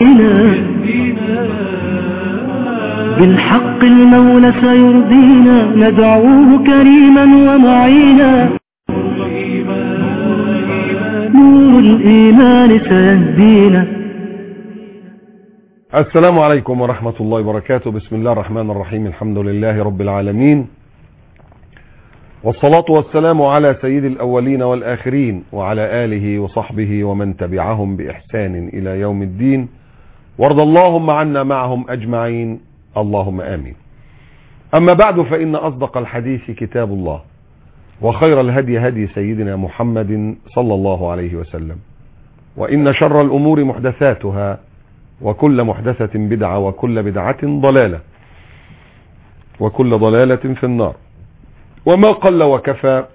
بالحق المولى سيرضينا ندعوه كريما ومعينا نور الإيمان سيهدينا السلام عليكم ورحمة الله وبركاته بسم الله الرحمن الرحيم الحمد لله رب العالمين والصلاة والسلام على سيد الأولين والآخرين وعلى آله وصحبه ومن تبعهم بإحسان إلى يوم الدين وارض اللهم عنا معهم أجمعين اللهم آمين أما بعد فإن أصدق الحديث كتاب الله وخير الهدي هدي سيدنا محمد صلى الله عليه وسلم وإن شر الأمور محدثاتها وكل محدثة بدعة وكل بدعة ضلالة وكل ضلالة في النار وما قل وكفى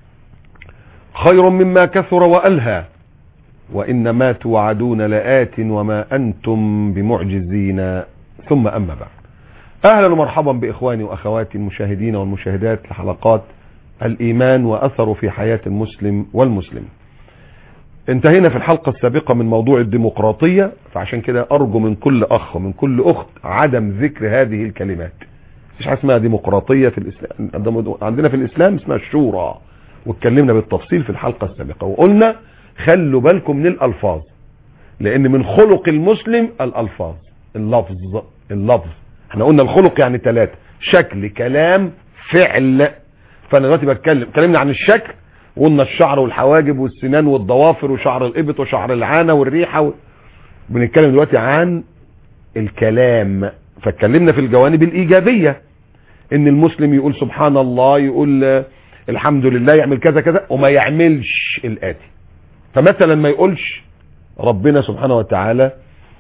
خير مما كثر وألهى وإن ما توعدون لآت وما أنتم بمعجزين ثم أما بعد أهلا ومرحبا بإخواني وأخواتي المشاهدين والمشاهدات لحلقات الإيمان وأثره في حياة المسلم والمسلم انتهينا في الحلقة السابقة من موضوع الديمقراطية فعشان كده أرجو من كل أخ ومن كل أخت عدم ذكر هذه الكلمات مفيش حاجة اسمها ديمقراطية في الإسلام عندنا في الإسلام اسمها الشورى واتكلمنا بالتفصيل في الحلقة السابقة وقلنا خلوا بالكم من الألفاظ لأن من خلق المسلم الألفاظ اللفظ اللفظ احنا قلنا الخلق يعني ثلاثة شكل كلام فعل فانا دلوقتي بتكلم اتكلمنا عن الشكل وقلنا الشعر والحواجب والسنان والضوافر وشعر الابط وشعر العانه والريحه و... بنتكلم دلوقتي عن الكلام فاتكلمنا في الجوانب الايجابيه ان المسلم يقول سبحان الله يقول الحمد لله يعمل كذا كذا وما يعملش الاتي فمثلا ما يقولش ربنا سبحانه وتعالى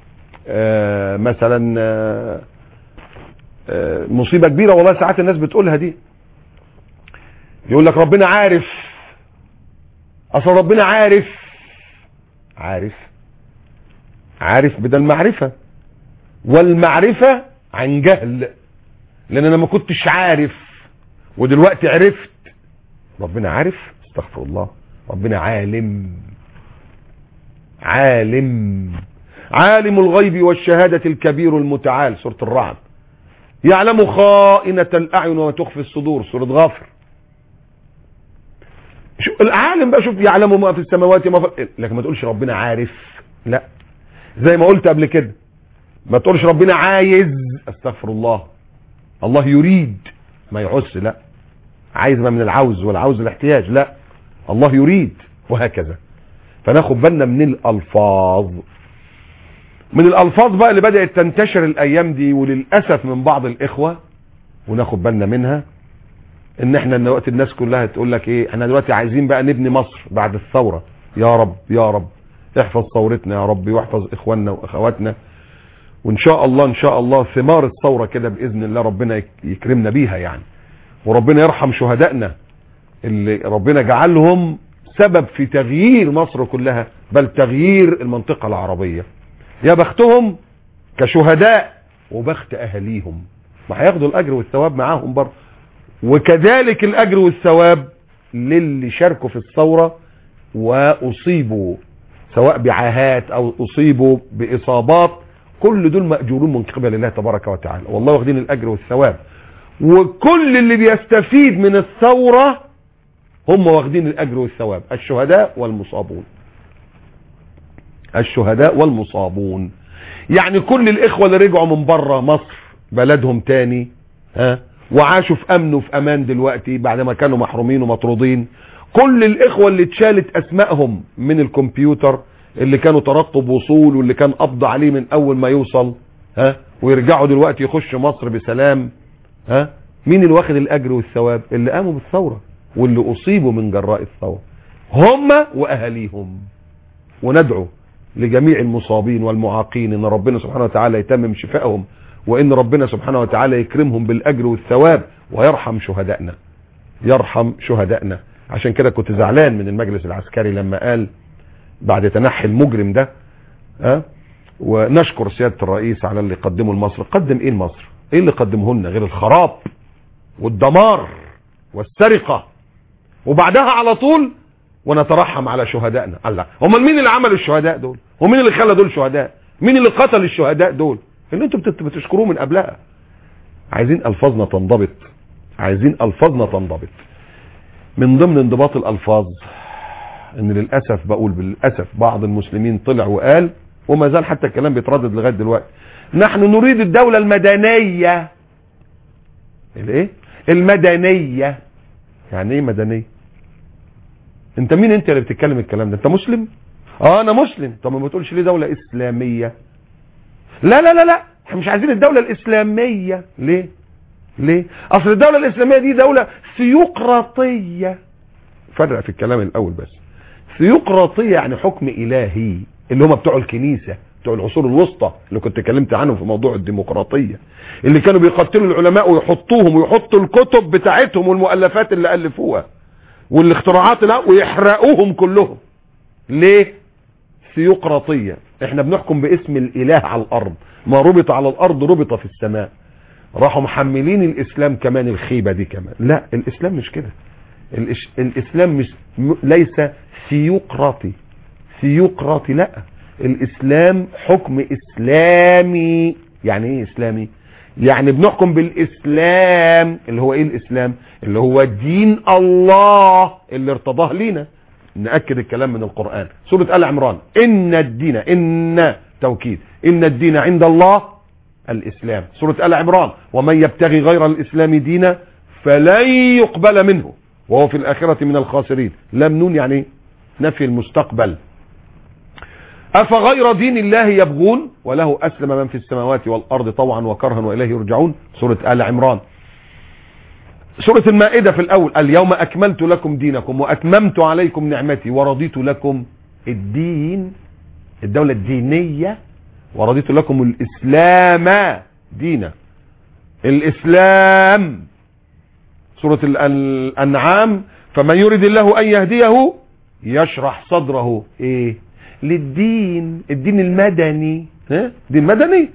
آه مثلا آه آه مصيبه كبيره والله ساعات الناس بتقولها دي يقول لك ربنا عارف اصل ربنا عارف عارف عارف بدل معرفة والمعرفة عن جهل لان انا ما كنتش عارف ودلوقتي عرفت ربنا عارف استغفر الله ربنا عالم عالم عالم الغيب والشهادة الكبير المتعال سورة الرعد يعلم خائنة الأعين وما تخفي الصدور سورة غافر العالم بقى شوف يعلم ما في السماوات وما في لكن ما تقولش ربنا عارف لا زي ما قلت قبل كده ما تقولش ربنا عايز استغفر الله الله يريد ما يعس لا عايز ما من العوز والعوز الاحتياج لا الله يريد وهكذا فناخد بالنا من الالفاظ من الالفاظ بقى اللي بدات تنتشر الايام دي وللاسف من بعض الاخوه وناخد بالنا منها ان احنا دلوقتي الناس كلها تقول لك ايه احنا دلوقتي عايزين بقى نبني مصر بعد الثورة يا رب يا رب احفظ ثورتنا يا رب واحفظ اخواننا واخواتنا وان شاء الله ان شاء الله ثمار الثورة كده باذن الله ربنا يكرمنا بيها يعني وربنا يرحم شهدائنا اللي ربنا جعلهم سبب في تغيير مصر كلها بل تغيير المنطقة العربية يا بختهم كشهداء وبخت اهاليهم ما هياخدوا الاجر والثواب معاهم برضه وكذلك الاجر والثواب للي شاركوا في الثورة واصيبوا سواء بعاهات او اصيبوا باصابات كل دول مأجورون من قبل الله تبارك وتعالى والله واخدين الاجر والثواب وكل اللي بيستفيد من الثورة هم واخدين الاجر والثواب الشهداء والمصابون الشهداء والمصابون يعني كل الاخوة اللي رجعوا من بره مصر بلدهم تاني ها وعاشوا في امن وفي امان دلوقتي بعد ما كانوا محرومين ومطرودين كل الاخوة اللي اتشالت اسمائهم من الكمبيوتر اللي كانوا ترقب وصول واللي كان قبض عليه من اول ما يوصل ها ويرجعوا دلوقتي يخشوا مصر بسلام ها مين اللي واخد الاجر والثواب اللي قاموا بالثورة واللي اصيبوا من جراء الثورة هم واهاليهم وندعو لجميع المصابين والمعاقين ان ربنا سبحانه وتعالى يتمم شفائهم وان ربنا سبحانه وتعالى يكرمهم بالاجر والثواب ويرحم شهدائنا يرحم شهدائنا عشان كده كنت زعلان من المجلس العسكري لما قال بعد تنحي المجرم ده ها ونشكر سيادة الرئيس على اللي قدمه لمصر قدم ايه لمصر ايه اللي قدمه لنا غير الخراب والدمار والسرقة وبعدها على طول ونترحم على شهدائنا الله هم مين اللي عملوا الشهداء دول ومين اللي خلى دول شهداء مين اللي قتل الشهداء دول ان انتوا بتت- بتشكروه من قبلها عايزين الفاظنا تنضبط عايزين الفاظنا تنضبط من ضمن انضباط الالفاظ ان للاسف بقول بالاسف بعض المسلمين طلع وقال وما زال حتى الكلام بيتردد لغايه دلوقتي نحن نريد الدوله المدنيه الايه المدنيه يعني ايه مدنيه انت مين انت اللي بتتكلم الكلام ده انت مسلم اه انا مسلم طب ما بتقولش ليه دوله اسلاميه لا لا لا لا احنا مش عايزين الدوله الاسلاميه ليه ليه اصل الدوله الاسلاميه دي دوله ثيوقراطيه فرق في الكلام الاول بس ثيوقراطيه يعني حكم الهي اللي هم بتوع الكنيسه بتوع العصور الوسطى اللي كنت اتكلمت عنهم في موضوع الديمقراطيه اللي كانوا بيقتلوا العلماء ويحطوهم ويحطوا الكتب بتاعتهم والمؤلفات اللي الفوها والاختراعات لا ويحرقوهم كلهم ليه ثيوقراطيه احنا بنحكم باسم الاله على الارض ما ربط على الارض ربط في السماء راحوا محملين الاسلام كمان الخيبه دي كمان لا الاسلام مش كده الإش... الاسلام مش م... ليس ثيوقراطي ثيوقراطي لا الاسلام حكم اسلامي يعني ايه اسلامي يعني بنحكم بالاسلام اللي هو ايه الاسلام اللي هو دين الله اللي ارتضاه لينا نأكد الكلام من القرآن سورة آل عمران إن الدين إن توكيد إن الدين عند الله الإسلام سورة آل عمران ومن يبتغي غير الإسلام دينا فلن يقبل منه وهو في الآخرة من الخاسرين لم نون يعني نفي المستقبل أفغير دين الله يبغون وله أسلم من في السماوات والأرض طوعا وكرها وإليه يرجعون سورة آل عمران سورة المائدة في الأول اليوم أكملت لكم دينكم وأتممت عليكم نعمتي ورضيت لكم الدين الدولة الدينية ورضيت لكم الإسلام دينا الإسلام سورة ال- الأنعام فمن يريد الله أن يهديه يشرح صدره إيه للدين الدين المدني ها دين مدني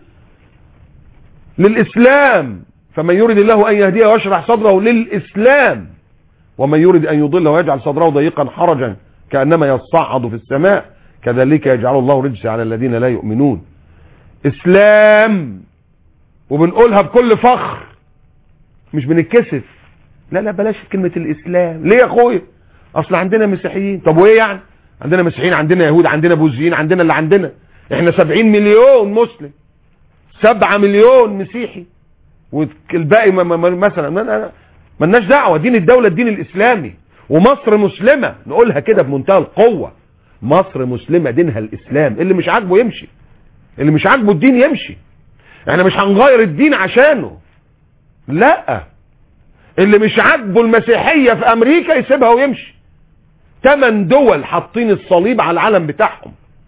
للإسلام فمن يريد الله أن يهديه ويشرح صدره للإسلام ومن يريد أن يضله ويجعل صدره ضيقا حرجا كأنما يصعد في السماء كذلك يجعل الله رجس على الذين لا يؤمنون إسلام وبنقولها بكل فخر مش بنتكسف لا لا بلاش كلمة الإسلام ليه يا أخويا أصل عندنا مسيحيين طب وإيه يعني عندنا مسيحيين عندنا يهود عندنا بوذيين عندنا اللي عندنا احنا سبعين مليون مسلم سبعة مليون مسيحي والباقي م- م- م- مثلا ما- ما- ملناش دعوه دين الدوله الدين الاسلامي ومصر مسلمه نقولها كده بمنتهى القوه مصر مسلمه دينها الاسلام اللي مش عاجبه يمشي اللي مش عاجبه الدين يمشي احنا مش هنغير الدين عشانه لا اللي مش عاجبه المسيحيه في امريكا يسيبها ويمشي ثمان دول حاطين الصليب على العلم بتاعهم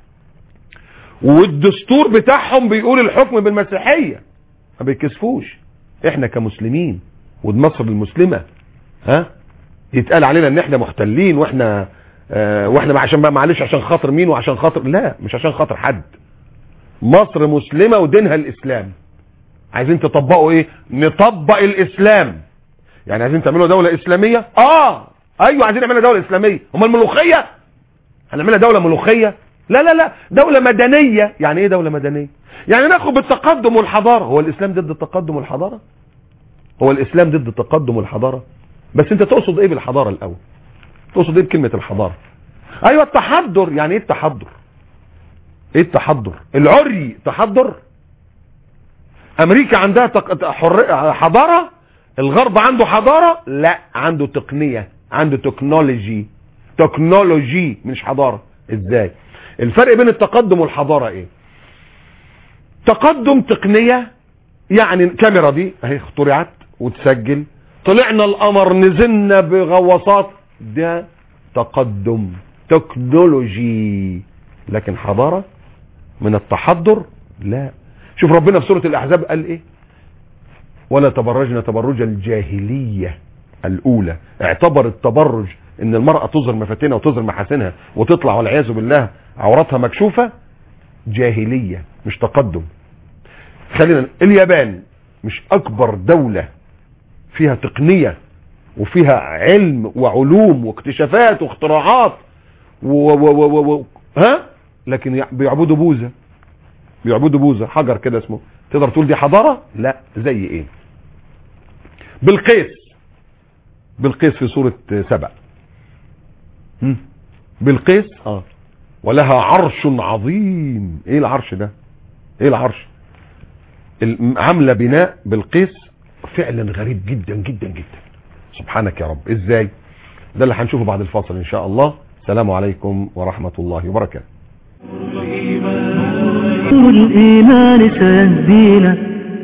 والدستور بتاعهم بيقول الحكم بالمسيحيه ما بيكسفوش احنا كمسلمين ومصر المسلمة ها يتقال علينا ان احنا محتلين واحنا اه واحنا عشان بقى معلش عشان خاطر مين وعشان خاطر لا مش عشان خاطر حد مصر مسلمة ودينها الاسلام عايزين تطبقوا ايه نطبق الاسلام يعني عايزين تعملوا دولة اسلامية اه ايوه عايزين نعملها دولة اسلامية هما الملوخية هنعملها دولة ملوخية لا لا لا دولة مدنية يعني ايه دولة مدنية يعني ناخد بالتقدم والحضارة هو الاسلام ضد التقدم والحضارة هو الاسلام ضد التقدم والحضارة بس انت تقصد ايه بالحضارة الاول تقصد ايه بكلمة الحضارة ايوه التحضر يعني ايه التحضر ايه التحضر العري تحضر امريكا عندها تق... حر... حضارة الغرب عنده حضارة لا عنده تقنية عنده تكنولوجي تكنولوجي مش حضارة ازاي الفرق بين التقدم والحضارة ايه تقدم تقنية يعني الكاميرا دي اهي اخترعت وتسجل طلعنا القمر نزلنا بغواصات ده تقدم تكنولوجي لكن حضارة من التحضر لا شوف ربنا في سورة الاحزاب قال ايه ولا تبرجنا تبرج الجاهلية الاولى اعتبر التبرج ان المرأة تظهر مفاتنها وتظهر محاسنها وتطلع والعياذ بالله عوراتها مكشوفة جاهلية مش تقدم خلينا اليابان مش اكبر دولة فيها تقنية وفيها علم وعلوم واكتشافات واختراعات و و و و و ها لكن بيعبدوا بوذا بيعبدوا بوذا حجر كده اسمه تقدر تقول دي حضاره لا زي ايه بالقيس بالقيس في سوره سبع مم. بالقيس اه ولها عرش عظيم ايه العرش ده ايه العرش الم- عامله بناء بالقيس فعلا غريب جدا جدا جدا سبحانك يا رب ازاي ده اللي هنشوفه بعد الفاصل ان شاء الله السلام عليكم ورحمه الله وبركاته نور الإيمان سيهدينا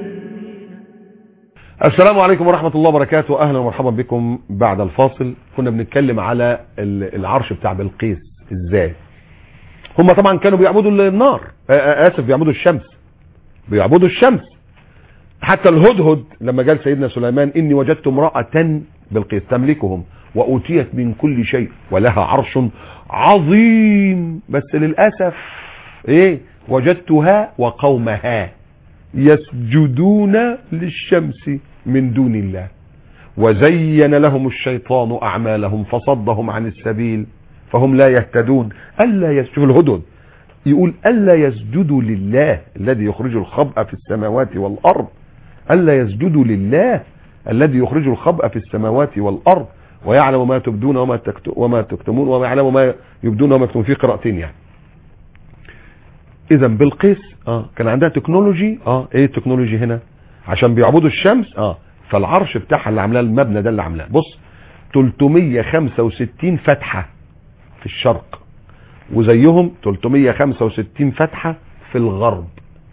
السلام عليكم ورحمة الله وبركاته أهلا ومرحبا بكم بعد الفاصل كنا بنتكلم على ال- العرش بتاع بلقيس إزاي هم طبعا كانوا بيعبدوا النار آ- آ- آسف بيعبدوا الشمس بيعبدوا الشمس حتى الهدهد لما قال سيدنا سليمان إني وجدت امرأة بلقيس تملكهم وأوتيت من كل شيء ولها عرش عظيم بس للأسف إيه وجدتها وقومها يسجدون للشمس من دون الله وزين لهم الشيطان أعمالهم فصدهم عن السبيل فهم لا يهتدون ألا يسجدوا الهدد يقول ألا يسجدوا لله الذي يخرج الخبأ في السماوات والأرض ألا يسجدوا لله الذي يخرج الخبأ في السماوات والأرض ويعلم ما تبدون وما تكت- وما تكتمون وما يعلم ما يبدون وما يكتمون في قراءتين يعني اذا بلقيس اه كان عندها تكنولوجي اه ايه التكنولوجي هنا عشان بيعبدوا الشمس اه فالعرش بتاعها اللي عاملاه المبنى ده اللي عاملاه بص 365 فتحة في الشرق وزيهم 365 فتحة في الغرب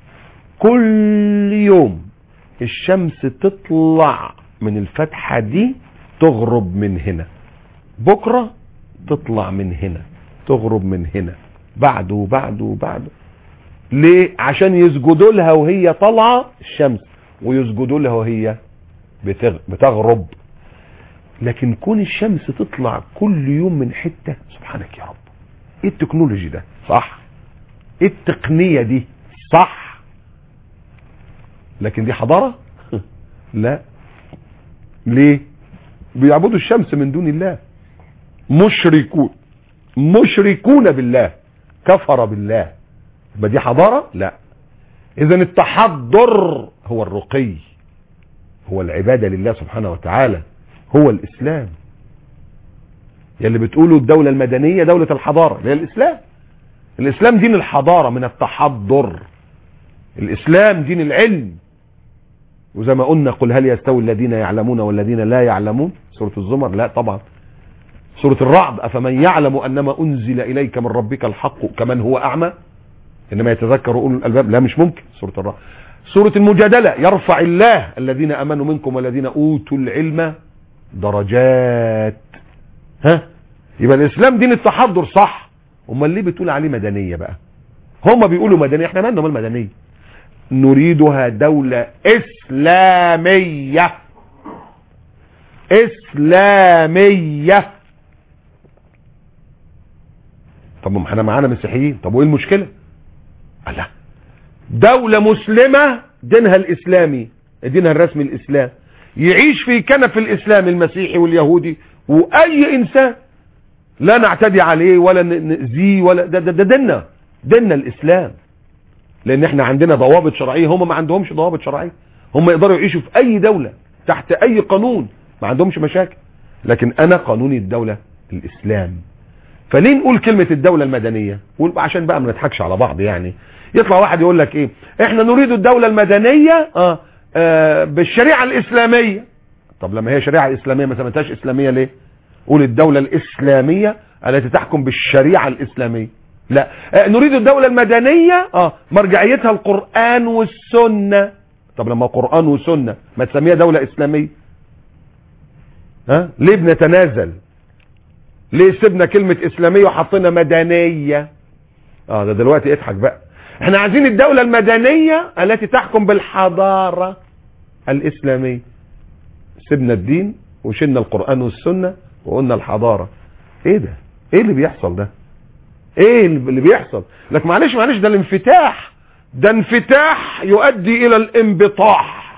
كل يوم الشمس تطلع من الفتحة دي تغرب من هنا بكرة تطلع من هنا تغرب من هنا بعده وبعده وبعده ليه عشان يسجدوا لها وهي طالعه الشمس ويسجدوا لها وهي بتغ... بتغرب لكن كون الشمس تطلع كل يوم من حته سبحانك يا رب ايه التكنولوجي ده صح ايه التقنيه دي صح لكن دي حضاره لا ليه بيعبدوا الشمس من دون الله مشركون مشركون بالله كفر بالله يبقى دي حضارة لا اذا التحضر هو الرقي هو العبادة لله سبحانه وتعالى هو الاسلام يلي بتقولوا الدولة المدنية دولة الحضارة اللي هي الاسلام الاسلام دين الحضارة من التحضر الاسلام دين العلم وزي ما قلنا قل هل يستوي الذين يعلمون والذين لا يعلمون سورة الزمر لا طبعا سورة الرعد أفمن يعلم أنما أنزل إليك من ربك الحق كمن هو أعمى إنما يتذكر أولو الألباب لا مش ممكن سورة الرعد سورة المجادلة يرفع الله الذين أمنوا منكم والذين أوتوا العلم درجات ها يبقى الإسلام دين التحضر صح امال ليه بتقول عليه مدنية بقى هم بيقولوا مدنية احنا مالنا مال مدنية نريدها دولة إسلامية إسلامية طب ما احنا معانا مسيحيين طب وايه المشكلة لا دولة مسلمة دينها الإسلامي دينها الرسمي الإسلام يعيش في كنف الإسلام المسيحي واليهودي وأي إنسان لا نعتدي عليه ولا نأذيه ولا ده, ده, ده ديننا ديننا الإسلام لأن احنا عندنا ضوابط شرعية هم ما عندهمش ضوابط شرعية هم يقدروا يعيشوا في أي دولة تحت أي قانون ما عندهمش مشاكل لكن أنا قانوني الدولة الإسلام فليه نقول كلمة الدولة المدنية عشان بقى ما نضحكش على بعض يعني يطلع واحد يقول لك ايه احنا نريد الدولة المدنية آه آه بالشريعة الاسلامية طب لما هي شريعة اسلامية ما سميتهاش اسلامية ليه قول الدولة الاسلامية التي تحكم بالشريعة الاسلامية لا آه نريد الدولة المدنية اه مرجعيتها القرآن والسنة طب لما قرآن وسنة ما تسميها دولة اسلامية ها ليه بنتنازل ليه سيبنا كلمة اسلامية وحطينا مدنية اه ده دلوقتي اضحك بقى احنا عايزين الدولة المدنية التي تحكم بالحضارة الاسلامية سيبنا الدين وشلنا القرآن والسنة وقلنا الحضارة ايه ده ايه اللي بيحصل ده ايه اللي بيحصل لك معلش معلش ده الانفتاح ده انفتاح يؤدي الى الانبطاح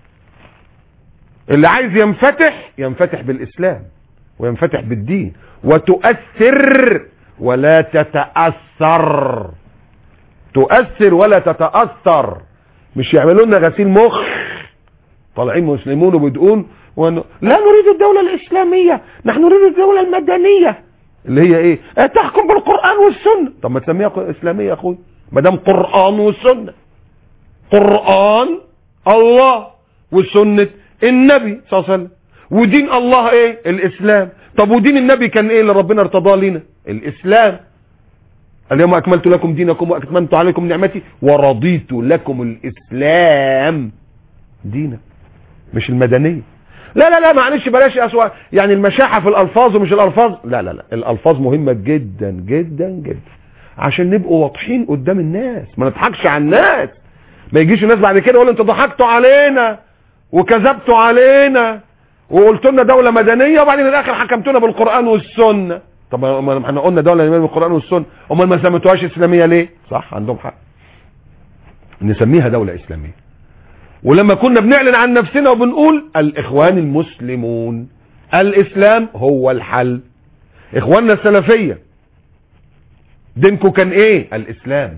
اللي عايز ينفتح ينفتح بالاسلام وينفتح بالدين وتؤثر ولا تتأثر تؤثر ولا تتأثر مش يعملوا لنا غسيل مخ طالعين مسلمون وبتقول وانه لا نريد الدولة الإسلامية نحن نريد الدولة المدنية اللي هي ايه اه تحكم بالقرآن والسنة طب ما تسميها ق- إسلامية يا أخوي ما دام قرآن والسنة قرآن الله وسنة النبي صلى الله عليه وسلم ودين الله ايه الإسلام طب ودين النبي كان ايه اللي ربنا ارتضاه لنا الإسلام اليوم أكملت لكم دينكم وأتممت عليكم نعمتي ورضيت لكم الإسلام دينا مش المدنية لا لا لا معلش بلاش أسوأ يعني المشاحة في الألفاظ ومش الألفاظ لا لا لا الألفاظ مهمة جدا جدا جدا عشان نبقوا واضحين قدام الناس ما نضحكش على الناس ما يجيش الناس بعد كده يقول انتوا ضحكتوا علينا وكذبتوا علينا وقلت لنا دولة مدنية وبعدين الاخر حكمتونا بالقرآن والسنة طب ما احنا قلنا دولة مدنية بالقرآن والسنة امال ما سميتوهاش اسلامية ليه صح عندهم حق نسميها دولة اسلامية ولما كنا بنعلن عن نفسنا وبنقول الاخوان المسلمون الاسلام هو الحل اخواننا السلفية دينكم كان ايه الاسلام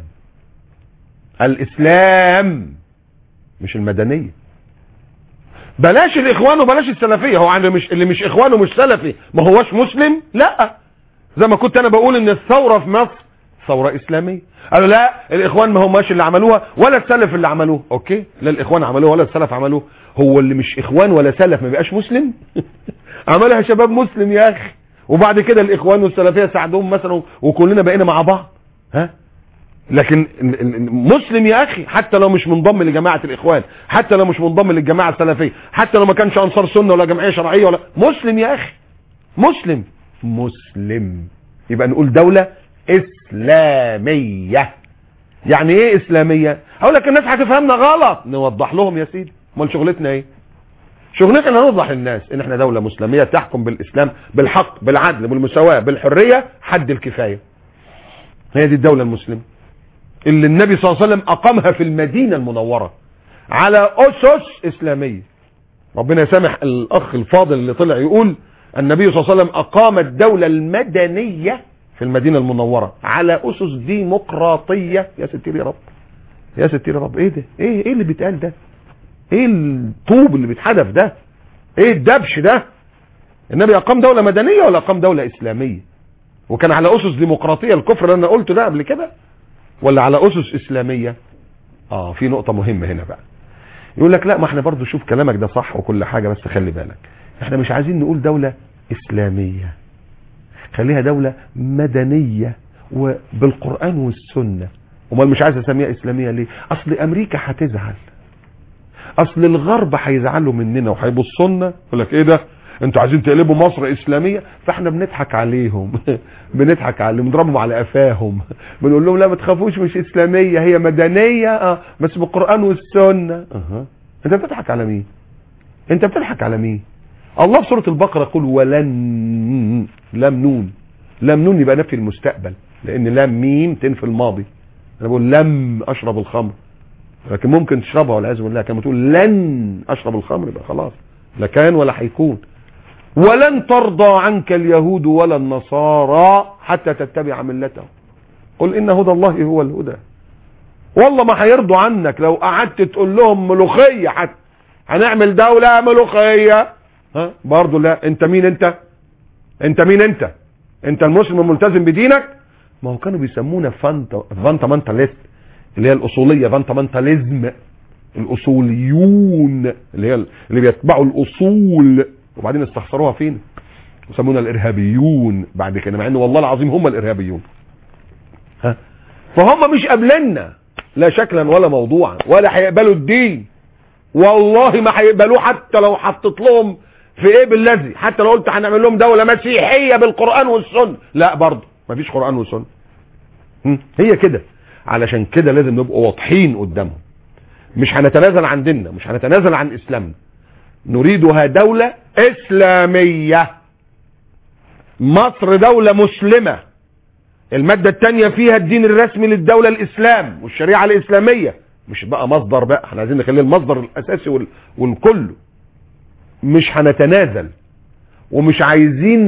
الاسلام مش المدنية بلاش الاخوان وبلاش السلفية هو اللي مش اللي مش اخوان ومش سلفي ما هوش مسلم لا زي ما كنت انا بقول ان الثورة في مصر ثورة اسلامية قالوا لا الاخوان ما هماش اللي عملوها ولا السلف اللي عملوه اوكي لا الاخوان عملوها ولا السلف عملوه هو اللي مش اخوان ولا سلف ما بقاش مسلم عملها شباب مسلم يا اخي وبعد كده الاخوان والسلفيه ساعدوهم مثلا وكلنا بقينا مع بعض ها لكن ال- ال- مسلم يا اخي حتى لو مش منضم لجماعه الاخوان حتى لو مش منضم للجماعه السلفيه حتى لو ما كانش انصار سنه ولا جمعيه شرعيه ولا مسلم يا اخي مسلم مسلم يبقى نقول دوله اسلاميه يعني ايه اسلاميه هقول لك الناس هتفهمنا غلط نوضح لهم يا سيدي امال شغلتنا ايه شغلتنا نوضح للناس ان احنا دولة مسلمية تحكم بالاسلام بالحق بالعدل بالمساواة بالحرية حد الكفاية هي دي الدولة المسلمة اللي النبي صلى الله عليه وسلم اقامها في المدينة المنورة على اسس اسلامية ربنا يسامح الاخ الفاضل اللي طلع يقول النبي صلى الله عليه وسلم اقام الدولة المدنية في المدينة المنورة على اسس ديمقراطية يا ستير يا رب يا ستير يا رب ايه ده ايه ايه اللي بيتقال ده ايه الطوب اللي بيتحدف ده ايه الدبش ده النبي اقام دولة مدنية ولا اقام دولة اسلامية وكان على اسس ديمقراطية الكفر اللي انا قلته ده قبل كده ولا على اسس اسلامية اه في نقطة مهمة هنا بقى يقول لك لا ما احنا برضو شوف كلامك ده صح وكل حاجة بس خلي بالك احنا مش عايزين نقول دولة اسلامية خليها دولة مدنية وبالقرآن والسنة امال مش عايز اسميها اسلامية ليه اصل امريكا هتزعل اصل الغرب هيزعلوا مننا وهيبصوا لنا يقول لك ايه ده انتوا عايزين تقلبوا مصر اسلاميه فاحنا بنضحك عليهم بنضحك عليهم بنضربهم على قفاهم بنقول لهم لا ما تخافوش مش اسلاميه هي مدنيه اه بس بالقران والسنه اها انت بتضحك على مين انت بتضحك على مين الله في سوره البقره يقول ولن لم نون لم نون يبقى نفي المستقبل لان لم ميم تنفي الماضي انا بقول لم اشرب الخمر لكن ممكن تشربها والعياذ بالله كما تقول لن اشرب الخمر يبقى خلاص لا كان ولا هيكون ولن ترضى عنك اليهود ولا النصارى حتى تتبع ملتهم قل ان هدى الله هو الهدى والله ما هيرضوا عنك لو قعدت تقول لهم ملوخيه حتى هنعمل دوله ملوخيه ها برضه لا انت مين انت انت مين انت انت المسلم الملتزم بدينك ما هو كانوا بيسمونا فانتا فانتامنتاليست اللي هي الاصوليه فانتامنتاليزم الاصوليون اللي هي اللي بيتبعوا الاصول وبعدين استخسروها فين وسمونا الارهابيون بعد كده مع ان والله العظيم هم الارهابيون ها فهم مش قابلنا لا شكلا ولا موضوعا ولا هيقبلوا الدين والله ما هيقبلوه حتى لو حطيت لهم في ايه بالذي حتى لو قلت هنعمل لهم دولة مسيحية بالقرآن والسنة لا برضه مفيش قرآن وسنة هم؟ هي كده علشان كده لازم نبقى واضحين قدامهم مش هنتنازل عن ديننا مش هنتنازل عن اسلامنا نريدها دولة اسلامية مصر دولة مسلمة المادة التانية فيها الدين الرسمي للدولة الاسلام والشريعة الاسلامية مش بقى مصدر بقى احنا عايزين نخليه المصدر الاساسي وال... والكل مش هنتنازل ومش عايزين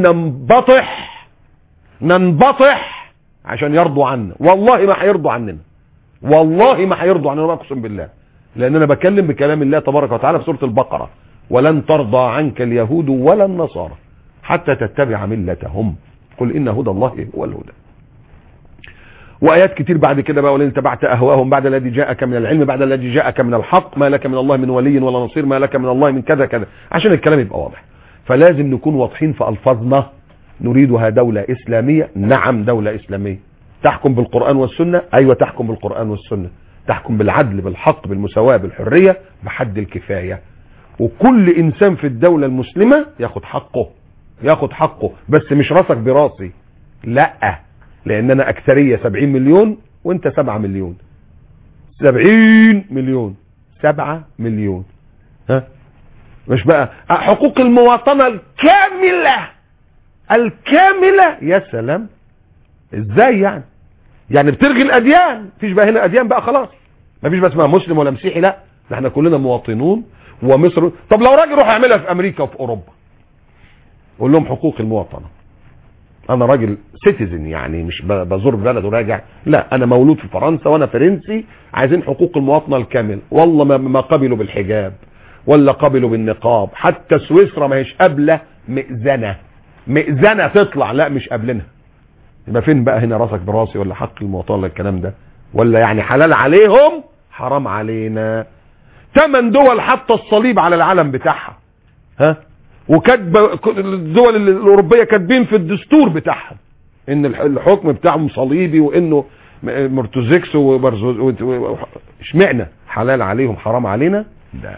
ننبطح ننبطح عشان يرضوا عنا والله ما هيرضوا عننا والله ما هيرضوا عننا اقسم بالله لان انا بكلم بكلام الله تبارك وتعالى في سوره البقره ولن ترضى عنك اليهود ولا النصارى حتى تتبع ملتهم قل ان هدى الله هو الهدى وايات كتير بعد كده بقى ولن تبعت اهواهم بعد الذي جاءك من العلم بعد الذي جاءك من الحق ما لك من الله من ولي ولا نصير ما لك من الله من كذا كذا عشان الكلام يبقى واضح فلازم نكون واضحين في الفاظنا نريدها دولة اسلامية نعم دولة اسلامية تحكم بالقرآن والسنة ايوه تحكم بالقرآن والسنة تحكم بالعدل بالحق بالمساواة بالحرية بحد الكفاية وكل انسان في الدولة المسلمة ياخد حقه ياخد حقه بس مش راسك براسي لا لان انا اكثرية 70 مليون وانت 7 مليون 70 مليون 7 مليون ها مش بقى حقوق المواطنة الكاملة الكاملة يا سلام ازاي يعني يعني بتلغي الاديان مفيش بقى هنا اديان بقى خلاص مفيش بقى اسمها مسلم ولا مسيحي لا ده احنا كلنا مواطنون ومصر طب لو راجل روح يعملها في امريكا وفي اوروبا قول لهم حقوق المواطنه انا راجل سيتيزن يعني مش ب- بزور بلد وراجع لا انا مولود في فرنسا وانا فرنسي عايزين حقوق المواطنه الكامل والله ما, ما قبلوا بالحجاب ولا قبلوا بالنقاب حتى سويسرا ما هيش قابله مئذنه مئذنه تطلع لا مش قابلينها يبقى فين بقى هنا راسك براسي ولا حق المواطنه ولا الكلام ده ولا يعني حلال عليهم حرام علينا ثمان دول حتى الصليب على العلم بتاعها ها وكاتبه الدول الاوروبيه كاتبين في الدستور بتاعهم ان الح- الحكم بتاعهم صليبي وانه م- مرتزكس وبرزوز و- و- اشمعنى حلال عليهم حرام علينا لا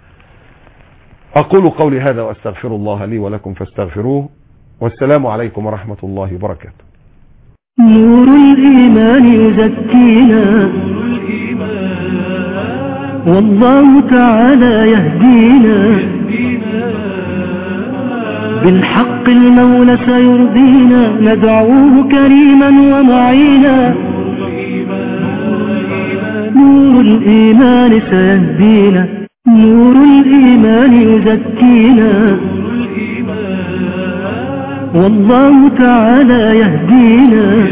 اقول قولي هذا واستغفر الله لي ولكم فاستغفروه والسلام عليكم ورحمه الله وبركاته نور الإيمان يزكينا والله تعالى يهدينا بالحق المولى سيرضينا ندعوه كريما ومعينا نور الإيمان سيهدينا نور الإيمان يزكينا والله تعالى يهدينا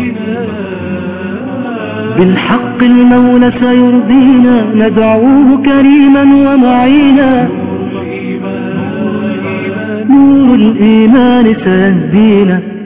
بالحق المولى سيرضينا ندعوه كريما ومعينا نور الإيمان سيهدينا